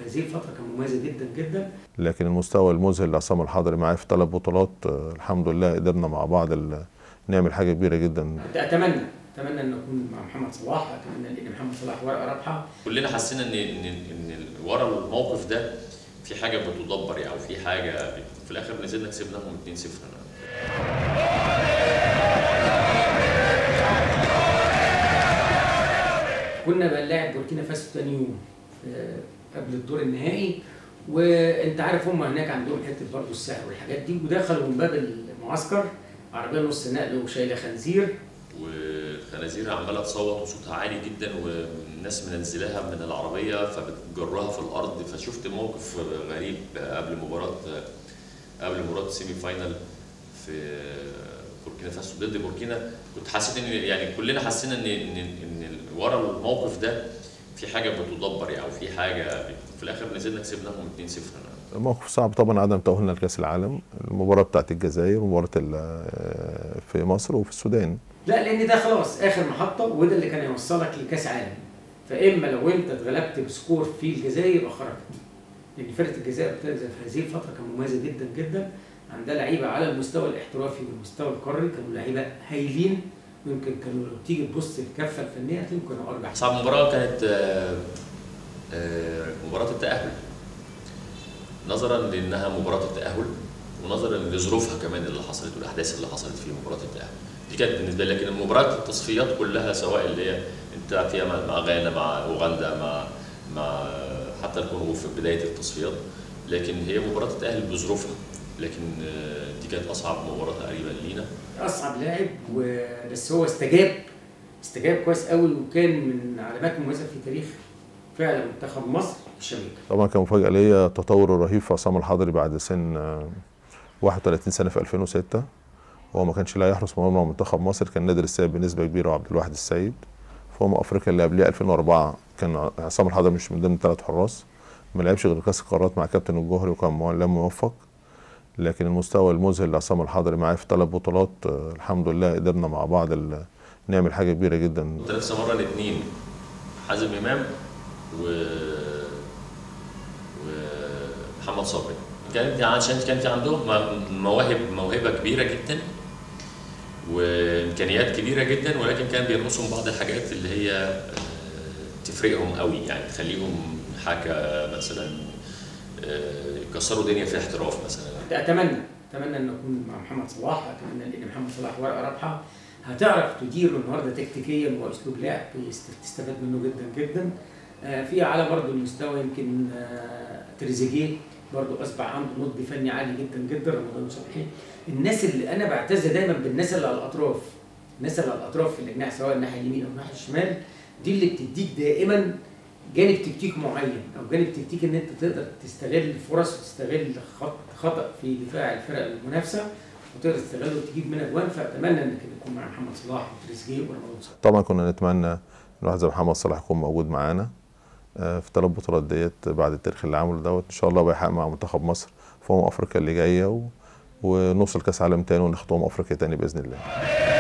هذه الفتره كان مميزه جدا جدا لكن المستوى المذهل لعصام الحضري معايا في ثلاث بطولات آه، الحمد لله قدرنا مع بعض ال- نعمل حاجه كبيره جدا اتمنى اتمنى ان اكون مع محمد صلاح اتمنى لان محمد صلاح ورقه رابحه كلنا حسينا ان ان ان ال- ورا الموقف ده في حاجه بتدبر يعني او في حاجه بت- في الاخر نزلنا كسبناهم 2-0 كنا بنلاعب بوركينا فاسو تاني يوم آه، قبل الدور النهائي وانت عارف هم هناك عندهم حته برضه السعر والحاجات دي ودخلوا من باب المعسكر عربيه نص نقل وشايله خنزير والخنازير عماله تصوت وصوتها عالي جدا والناس منزلاها من العربيه فبتجرها في الارض فشفت موقف غريب قبل مباراه قبل مباراه السيمي فاينال في بوركينا فاسو ضد بوركينا كنت حسيت ان يعني كلنا حسينا ان ان ان ورا الموقف ده في حاجه بتدبر يعني او في حاجه بت- في الاخر نزلنا كسبناهم 2-0 موقف صعب طبعا عدم تأهلنا لكأس العالم المباراة بتاعت الجزائر ومباراة ال- في مصر وفي السودان لا لان ده خلاص اخر محطه وده اللي كان يوصلك لكاس عالم فاما لو انت اتغلبت بسكور في الجزائر يبقى خرجت لان فرقه الجزائر بتنزل في هذه الفتره كان مميزه جدا جدا عندها لعيبه على المستوى الاحترافي والمستوى القاري كانوا لعيبه هايلين ويمكن كانوا لو تيجي تبص الكفه الفنيه هتلاقيهم كانوا ارجح صعب المباراة كانت آه، آه، مباراة التأهل نظرا لأنها مباراة التأهل ونظرا لظروفها كمان اللي حصلت والأحداث اللي حصلت في مباراة التأهل دي كانت بالنسبة لي لكن المباريات التصفيات كلها سواء اللي هي انت فيها مع مع غانا مع اوغندا مع مع حتى الكونغو في بداية التصفيات لكن هي مباراة التأهل بظروفها لكن آه، دي كانت أصعب مباراة تقريبا لينا اصعب لاعب وبس هو استجاب استجاب كويس قوي وكان من علامات مميزه في تاريخ فعلا منتخب مصر الشباب طبعا كان مفاجأة ليا التطور الرهيب في عصام الحضري بعد سن آه، 31 سنة في 2006 هو ما كانش لا يحرس مرمى منتخب مصر كان نادر السيد بنسبة كبيرة وعبد الواحد السيد في أمم أفريقيا اللي قبليه 2004 كان عصام الحضري مش من ضمن ثلاث حراس ما لعبش غير كأس القارات مع كابتن الجوهري وكان مو- لم موفق لكن المستوى المذهل لعصام الحضري معايا في ثلاث بطولات آه، الحمد لله قدرنا مع بعض ال- نعمل حاجة كبيرة جدا متنافسه مره الاثنين حازم امام و ومحمد صبري كانت عشان كان في عندهم م- مواهب موهبه كبيره جدا وامكانيات كبيره جدا ولكن كان بيرقصوا بعض الحاجات اللي هي آه، تفرقهم قوي يعني تخليهم حاجه مثلا آه، يكسروا دنيا في احتراف مثلا اتمنى اتمنى ان اكون مع محمد صلاح اتمنى لان محمد صلاح ورقه رابحه هتعرف تديره النهارده تكتيكيا واسلوب لعب يست- تستفاد منه جدا جدا آه، في على برضه المستوى يمكن آه، تريزيجيه برضه اصبح عنده نضج فني عالي جدا جدا رمضان صبحي الناس اللي انا بعتز دايما بالناس اللي على الاطراف الناس اللي على الاطراف في الجناح سواء الناحيه اليمين او الناحيه الشمال دي اللي بتديك دائما جانب تكتيك معين او جانب تكتيك ان انت تقدر تستغل الفرص وتستغل خط خطا في دفاع الفرق المنافسه وتقدر تستغله وتجيب منها اجوان فاتمنى انك يكون مع محمد صلاح وتريزيجيه ورمضان صبحي طبعا كنا نتمنى ان واحد زي محمد صلاح يكون موجود معانا آه، في الثلاث بطولات ديت بعد التاريخ اللي عمله دوت ان شاء الله بيحقق مع منتخب مصر في امم افريقيا اللي جايه و... ونوصل كاس عالم تاني وناخد امم افريقيا تاني باذن الله